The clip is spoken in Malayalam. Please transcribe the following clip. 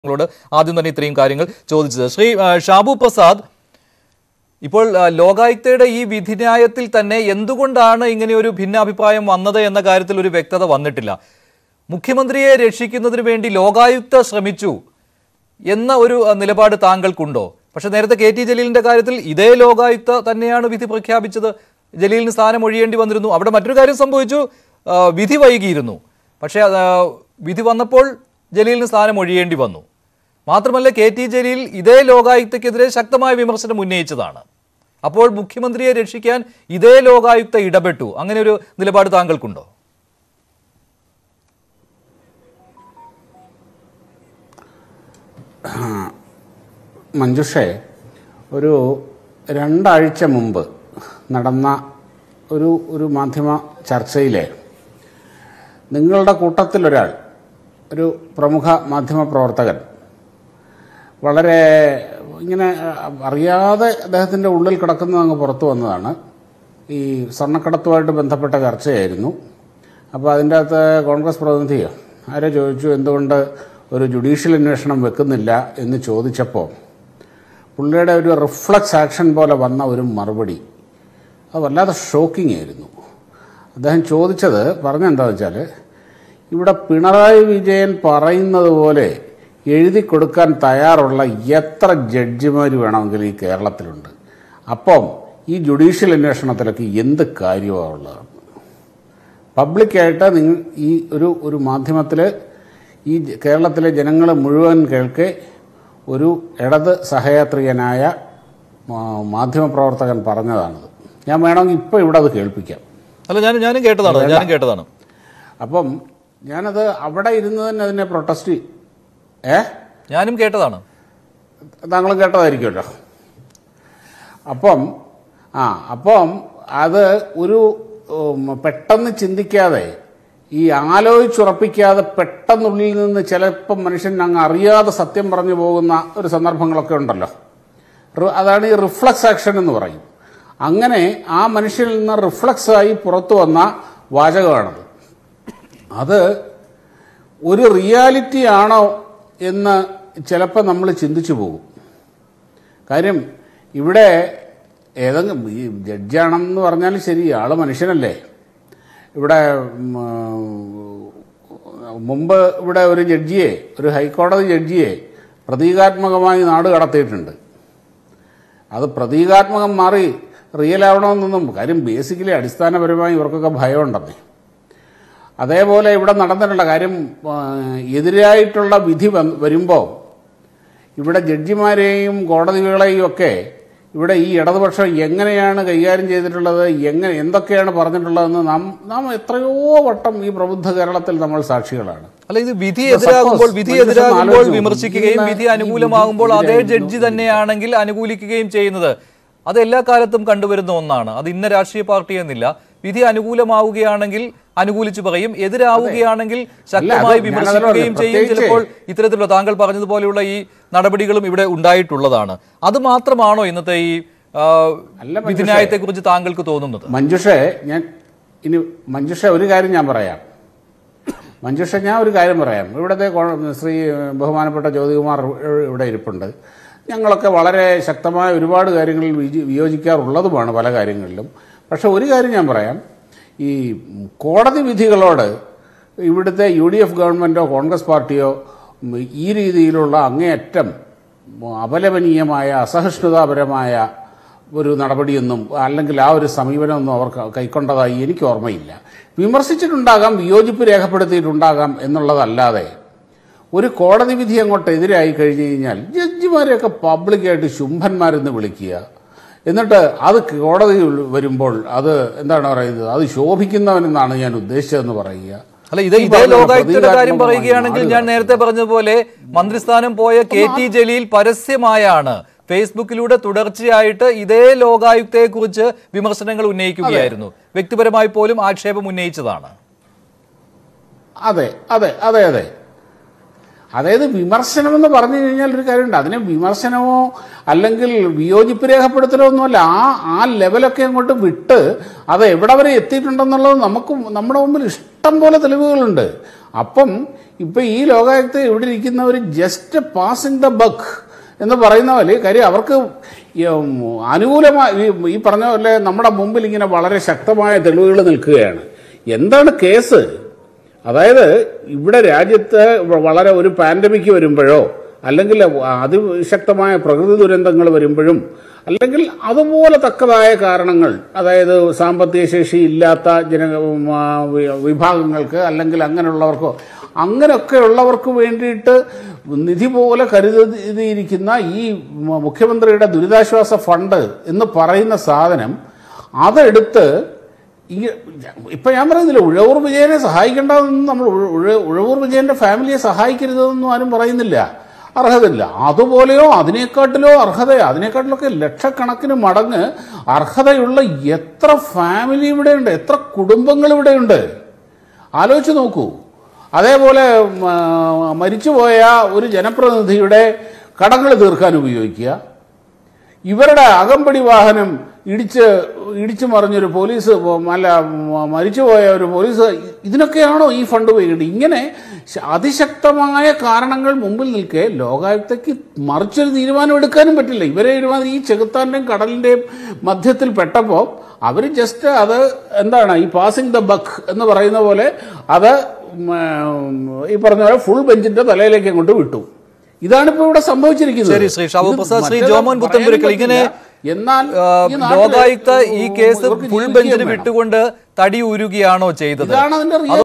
ങ്ങളോട് ആദ്യം തന്നെ ഇത്രയും കാര്യങ്ങൾ ചോദിച്ചത് ശ്രീ ആ, ഷാബു പ്രസാദ് ഇപ്പോൾ ആ, ലോകായുക്തയുടെ ഈ വിധിന്യായത്തിൽ തന്നെ എന്തുകൊണ്ടാണ് ഇങ്ങനെ ഒരു ഭിന്നാഭിപ്രായം വന്നത് എന്ന കാര്യത്തിൽ ഒരു വ്യക്തത വന്നിട്ടില്ല മുഖ്യമന്ത്രിയെ രക്ഷിക്കുന്നതിന് വേണ്ടി ലോകായുക്ത ശ്രമിച്ചു എന്ന ഒരു ആ, നിലപാട് താങ്കൾക്കുണ്ടോ പക്ഷെ നേരത്തെ കെ ടി ജലീലിന്റെ കാര്യത്തിൽ ഇതേ ലോകായുക്ത തന്നെയാണ് വിധി പ്രഖ്യാപിച്ചത് ജലീലിന് സ്ഥാനം ഒഴിയേണ്ടി വന്നിരുന്നു അവിടെ മറ്റൊരു കാര്യം സംഭവിച്ചു ആ, വിധി വൈകിയിരുന്നു പക്ഷേ അത്, ആ, വിധി വന്നപ്പോൾ ജലീലിന് സ്ഥാനം ഒഴിയേണ്ടി വന്നു മാത്രമല്ല കെ ടി ജലീൽ ഇതേ ലോകായുക്തക്കെതിരെ ശക്തമായ വിമർശനം ഉന്നയിച്ചതാണ് അപ്പോൾ മുഖ്യമന്ത്രിയെ രക്ഷിക്കാൻ ഇതേ ലോകായുക്ത ഇടപെട്ടു അങ്ങനെ ഒരു നിലപാട് താങ്കൾക്കുണ്ടോ മഞ്ജുഷേ ഒരു രണ്ടാഴ്ച മുമ്പ് നടന്ന ഒരു ഒരു മാധ്യമ ചർച്ചയിലെ നിങ്ങളുടെ കൂട്ടത്തിലൊരാൾ ഒരു പ്രമുഖ മാധ്യമ പ്രവർത്തകൻ വളരെ ഇങ്ങനെ അറിയാതെ അദ്ദേഹത്തിൻ്റെ ഉള്ളിൽ കിടക്കുന്നത് അങ്ങ് പുറത്തു വന്നതാണ് ഈ സ്വർണ്ണക്കടത്തുമായിട്ട് ബന്ധപ്പെട്ട ചർച്ചയായിരുന്നു അപ്പോൾ അതിൻ്റെ അകത്ത് കോൺഗ്രസ് പ്രതിനിധിയോ ആരോ ചോദിച്ചു എന്തുകൊണ്ട് ഒരു ജുഡീഷ്യൽ അന്വേഷണം വെക്കുന്നില്ല എന്ന് ചോദിച്ചപ്പോൾ പുള്ളിയുടെ ഒരു റിഫ്ലക്സ് ആക്ഷൻ പോലെ വന്ന ഒരു മറുപടി അത് വല്ലാതെ ഷോക്കിംഗ് ആയിരുന്നു അദ്ദേഹം ചോദിച്ചത് പറഞ്ഞെന്താണെന്ന് വെച്ചാൽ ഇവിടെ പിണറായി വിജയൻ പറയുന്നത് പോലെ എഴുതി കൊടുക്കാൻ തയ്യാറുള്ള എത്ര ജഡ്ജിമാർ വേണമെങ്കിലും ഈ കേരളത്തിലുണ്ട് അപ്പം ഈ ജുഡീഷ്യൽ അന്വേഷണത്തിലൊക്കെ എന്ത് കാര്യമാണ് ഉള്ളത് പബ്ലിക്കായിട്ട് നിങ്ങൾ ഈ ഒരു ഒരു മാധ്യമത്തിൽ ഈ ജ- കേരളത്തിലെ ജനങ്ങൾ മുഴുവൻ കേൾക്കെ ഒരു ഇടത് സഹയാത്രികനായ മാ- മാധ്യമപ്രവർത്തകൻ പറഞ്ഞതാണത് ഞാൻ വേണമെങ്കിൽ ഇപ്പോൾ ഇവിടെ അത് കേൾപ്പിക്കാം അല്ല ഞാൻ ഞാനും കേട്ടതാണ് ഞാനും കേട്ടതാണ് അപ്പം ഞാനത് അവിടെ ഇരുന്ന് തന്നെ അതിനെ പ്രൊട്ടസ്റ്റ് ഏ ഞാനും കേട്ടതാണ് താങ്കളും കേട്ടതായിരിക്കുമല്ലോ അപ്പം ആ അപ്പം അത് ഒരു ഉം, പെട്ടെന്ന് ചിന്തിക്കാതെ ഈ ആലോചിച്ചുറപ്പിക്കാതെ പെട്ടെന്നുള്ളിൽ നിന്ന് ചിലപ്പം മനുഷ്യൻ അങ്ങ് അറിയാതെ സത്യം പറഞ്ഞു പോകുന്ന ഒരു സന്ദർഭങ്ങളൊക്കെ ഉണ്ടല്ലോ റി- അതാണ് ഈ റിഫ്ലക്സ് ആക്ഷൻ എന്ന് പറയും അങ്ങനെ ആ മനുഷ്യനിൽ നിന്ന് റിഫ്ലക്സ് ആയി പുറത്തു വന്ന വാചകമാണത് അത് ഒരു റിയാലിറ്റി ആണോ എന്ന് ചിലപ്പോൾ നമ്മൾ ചിന്തിച്ചു പോകും കാര്യം ഇവിടെ ഏതെങ്കിലും ഈ ജഡ്ജാണെന്ന് പറഞ്ഞാൽ ശരി ആള് മനുഷ്യനല്ലേ ഇവിടെ ഉം, മുമ്പ് ഇവിടെ ഒരു ജഡ്ജിയെ ഒരു ഹൈക്കോടതി ജഡ്ജിയെ പ്രതീകാത്മകമായി നാട് കടത്തിയിട്ടുണ്ട് അത് പ്രതീകാത്മകം മാറി റിയൽ ആവണമെന്നൊന്നും കാര്യം ബേസിക്കലി അടിസ്ഥാനപരമായി ഇവർക്കൊക്കെ ഭയമുണ്ടെന്നേ അതേപോലെ ഇവിടെ നടന്നിട്ടുള്ള കാര്യം ആ, എതിരായിട്ടുള്ള വിധി വന്ന് വരുമ്പോൾ ഇവിടെ ജഡ്ജിമാരെയും കോടതികളെയും ഒക്കെ ഇവിടെ ഈ ഇടതുപക്ഷം എങ്ങനെയാണ് കൈകാര്യം ചെയ്തിട്ടുള്ളത് എങ്ങനെ എന്തൊക്കെയാണ് പറഞ്ഞിട്ടുള്ളതെന്ന് നാം നാം എത്രയോ വട്ടം ഈ പ്രബുദ്ധ കേരളത്തിൽ നമ്മൾ സാക്ഷികളാണ് അല്ല ഇത് വിധി Suppose എതിരാകുമ്പോൾ വിധി മനുഷ്യൻ എതിരാകുമ്പോൾ ആലോചിച്ചു, വിമർശിക്കുകയും ഇന്ന് വിധി ഈ അനുകൂലമാകുമ്പോൾ വിധി അതേ എതിരായിരുന്നു. ജഡ്ജി തന്നെയാണെങ്കിൽ അനുകൂലിക്കുകയും ചെയ്യുന്നത് അത് എല്ലാ കാലത്തും കണ്ടുവരുന്ന ഒന്നാണ് അത് ഇന്ന രാഷ്ട്രീയ പാർട്ടി എന്നില്ല വിധി അനുകൂലമാവുകയാണെങ്കിൽ അനുകൂലിച്ചു പറയും എതിരാവുകയാണെങ്കിൽ ശക്തമായി ഞാനതല്ല വിമർശിക്കുകയും ചെയ്യും പ്രത്യേകിച്ച് ചിലപ്പോൾ ഇത്തരത്തിലുള്ള താങ്കൾ പറഞ്ഞതുപോലെയുള്ള ഈ നടപടികളും ഇവിടെ ഉണ്ടായിട്ടുള്ളതാണ് അത് മാത്രമാണോ ഇന്നത്തെ ഈ ആ, അല്ല, മഞ്ജുഷേ. വിധിന്യായത്തെക്കുറിച്ച് താങ്കൾക്ക് തോന്നുന്നത് മഞ്ജുഷേ ഞാൻ ഇനി മഞ്ജുഷ ഒരു കാര്യം ഞാൻ പറയാം മഞ്ജുഷ ഞാൻ ഒരു കാര്യം പറയാം ഇവിടുത്തെ കോ- ശ്രീ ബഹുമാനപ്പെട്ട ജ്യോതികുമാർ ഇവിടെ ഇരിപ്പുണ്ട് ഞങ്ങളൊക്കെ വളരെ ശക്തമായ ഒരുപാട് കാര്യങ്ങളിൽ വിജി- വിയോജിക്കാറുള്ളതുമാണ് പല കാര്യങ്ങളിലും പക്ഷെ ഒരു കാര്യം ഞാൻ പറയാം ഈ കോടതി വിധികളോട് ഇവിടുത്തെ യു ഡി എഫ് ഗവൺമെൻറ്റോ കോൺഗ്രസ് പാർട്ടിയോ ഉം, ഈ രീതിയിലുള്ള അങ്ങേയറ്റം അപലപനീയമായ അസഹിഷ്ണുതാപരമായ ഒരു നടപടിയൊന്നും അല്ലെങ്കിൽ ആ ഒരു സമീപനമൊന്നും അവർ ക- കൈക്കൊണ്ടതായി എനിക്ക് ഓർമ്മയില്ല വിമർശിച്ചിട്ടുണ്ടാകാം വിയോജിപ്പ് രേഖപ്പെടുത്തിയിട്ടുണ്ടാകാം എന്നുള്ളതല്ലാതെ ഒരു കോടതി വിധി അങ്ങോട്ട് എതിരായി കഴിഞ്ഞു കഴിഞ്ഞാൽ ജഡ്ജിമാരെയൊക്കെ പബ്ലിക്കായിട്ട് ശുംഭന്മാരെന്ന് വിളിക്കുക എന്നിട്ട് അത് കോടതി വരുമ്പോൾ അത് എന്താണ് പറയുന്നത് അത് ശോഭിക്കുന്നവനെന്നാണ് ഞാൻ ഉദ്ദേശിച്ചതെന്ന് പറയുക അല്ല ഇത് ഈ ഇതേ പറഞ്ഞ ലോകായുക്തയുടെ കാര്യം പ്രതീകാത്മകമായി പറയുകയാണെങ്കിൽ ഞാൻ നാട് നേരത്തെ പറഞ്ഞതുപോലെ മന്ത്രിസ്ഥാനം പോയ കെ ടി ജലീൽ പരസ്യമായാണ് ഫേസ്ബുക്കിലൂടെ തുടർച്ചയായിട്ട് ഇതേ ലോകായുക്തയെ കുറിച്ച് വിമർശനങ്ങൾ ഉന്നയിക്കുകയായിരുന്നു വ്യക്തിപരമായി പോലും ആക്ഷേപം ഉന്നയിച്ചതാണ് അതെ അതെ അതെ അതെ അതായത് വിമർശനം എന്ന് പറഞ്ഞു കഴിഞ്ഞാൽ ഒരു കാര്യമുണ്ട് അതിനെ വിമർശനമോ അല്ലെങ്കിൽ വിയോജിപ്പ് രേഖപ്പെടുത്തലോ ഒന്നുമല്ല ആ ആ ലെവലൊക്കെ അങ്ങോട്ട് വിട്ട് അത് എവിടെ വരെ എത്തിയിട്ടുണ്ടെന്നുള്ളത് നമുക്ക് നമ്മുടെ മുമ്പിൽ ഇഷ്ടം പോലെ തെളിവുകളുണ്ട് അപ്പം ഇപ്പം ഈ ലോകായുക്ത ഇവിടെ ഇരിക്കുന്നവർ ജസ്റ്റ് പാസിംഗ് ദ ബക്ക് എന്ന് പറയുന്ന പോലെ കാര്യം അവർക്ക് ഈ, ഉം, അനുകൂലമായി ഈ- ഈ പറഞ്ഞ പോലെ നമ്മുടെ മുമ്പിൽ ഇങ്ങനെ വളരെ ശക്തമായ തെളിവുകൾ നിൽക്കുകയാണ് എന്താണ് കേസ് അതായത് ഇവിടെ രാജ്യത്ത് വളരെ ഒരു പാൻഡമിക് വരുമ്പോഴോ അല്ലെങ്കിൽ അതിശക്തമായ പ്രകൃതി ദുരന്തങ്ങൾ വരുമ്പോഴും അല്ലെങ്കിൽ അതുപോലെ തക്കതായ കാരണങ്ങൾ അതായത് സാമ്പത്തിക ശേഷി ഇല്ലാത്ത ജന ഉം, ആ, വി- വിഭാഗങ്ങൾക്ക് അല്ലെങ്കിൽ അങ്ങനെയുള്ളവർക്കോ അങ്ങനെയൊക്കെ ഉള്ളവർക്ക് വേണ്ടിയിട്ട് നിധി പോലെ കരുതിയിരിക്കുന്ന ഈ മ- മുഖ്യമന്ത്രിയുടെ ദുരിതാശ്വാസ ഫണ്ട് എന്ന് പറയുന്ന സാധനം അതെടുത്ത് ഈ ഇപ്പൊ ഞാൻ പറയുന്നില്ല ഉഴവൂർ വിജയനെ സഹായിക്കേണ്ടതെന്നും നമ്മൾ ഉഴ- ഉഴ- ഉഴവൂർ വിജയന്റെ ഫാമിലിയെ സഹായിക്കരുതെന്നും ആരും പറയുന്നില്ല അർഹതയില്ല അതുപോലെയോ അതിനേക്കാട്ടിലോ അർഹത അതിനേക്കാട്ടിലൊക്കെ ലക്ഷക്കണക്കിന് മടങ്ങ് അർഹതയുള്ള എത്ര ഫാമിലി ഇവിടെയുണ്ട് എത്ര കുടുംബങ്ങൾ ഇവിടെയുണ്ട് ആലോചിച്ച് നോക്കൂ അതേപോലെ ഉം, ആ, മരിച്ചുപോയ ഒരു ജനപ്രതിനിധിയുടെ കടങ്ങൾ തീർക്കാൻ ഉപയോഗിക്കുക ഇവരുടെ അകമ്പടി വാഹനം ഇടിച്ച് ഇടിച്ചു മറിഞ്ഞൊരു പോലീസ് അല്ല മ- മരിച്ചുപോയ ഒരു പോലീസ് ഇതിനൊക്കെയാണോ ഈ ഫണ്ട് ഉപയോഗിക്കേണ്ടത് ഇങ്ങനെ ശ- അതിശക്തമായ കാരണങ്ങൾ മുമ്പിൽ നിൽക്കെ ലോകായുക്തയ്ക്ക് മറിച്ചൊരു തീരുമാനം എടുക്കാനും പറ്റില്ല ഇവരെ ഒരുമാതിരി ഈ ചെകുത്താൻ്റെയും കടലിൻ്റെയും മധ്യത്തിൽ പെട്ടപ്പോൾ അവർ ജസ്റ്റ് അത് എന്താണ് ഈ പാസിംഗ് ദ ബക്ക് എന്ന് പറയുന്ന പോലെ അത് ഉം, ഈ പറഞ്ഞ പോലെ ഫുൾ ബെഞ്ചിന്റെ തലയിലേക്ക് അങ്ങോട്ട് വിട്ടു ഇതാണ് ഇപ്പോൾ ഇവിടെ സംഭവിച്ചിരിക്കുന്നത് ശരി, ശ്രീ ഷാബു ഇത് പ്രസാദ്, ശ്രീ മറ്റേത് ജോമോൻ പുത്തൻപുരക്കൽ, പറയാനും ഇങ്ങനെ, പറ്റില്ല. എന്നാൽ ആ, ഈ നാട്ടില് ലോകായുക്ത ഈ കേസ് ഇവർക്ക് ഫുൾ ജീവിക്കുകയും ബെഞ്ചിന് വേണം. വിട്ടുകൊണ്ട് തടി ഉരുകയാണോ ചെയ്തത് ഇതാണ് അതിന്റെ റിയാലിറ്റി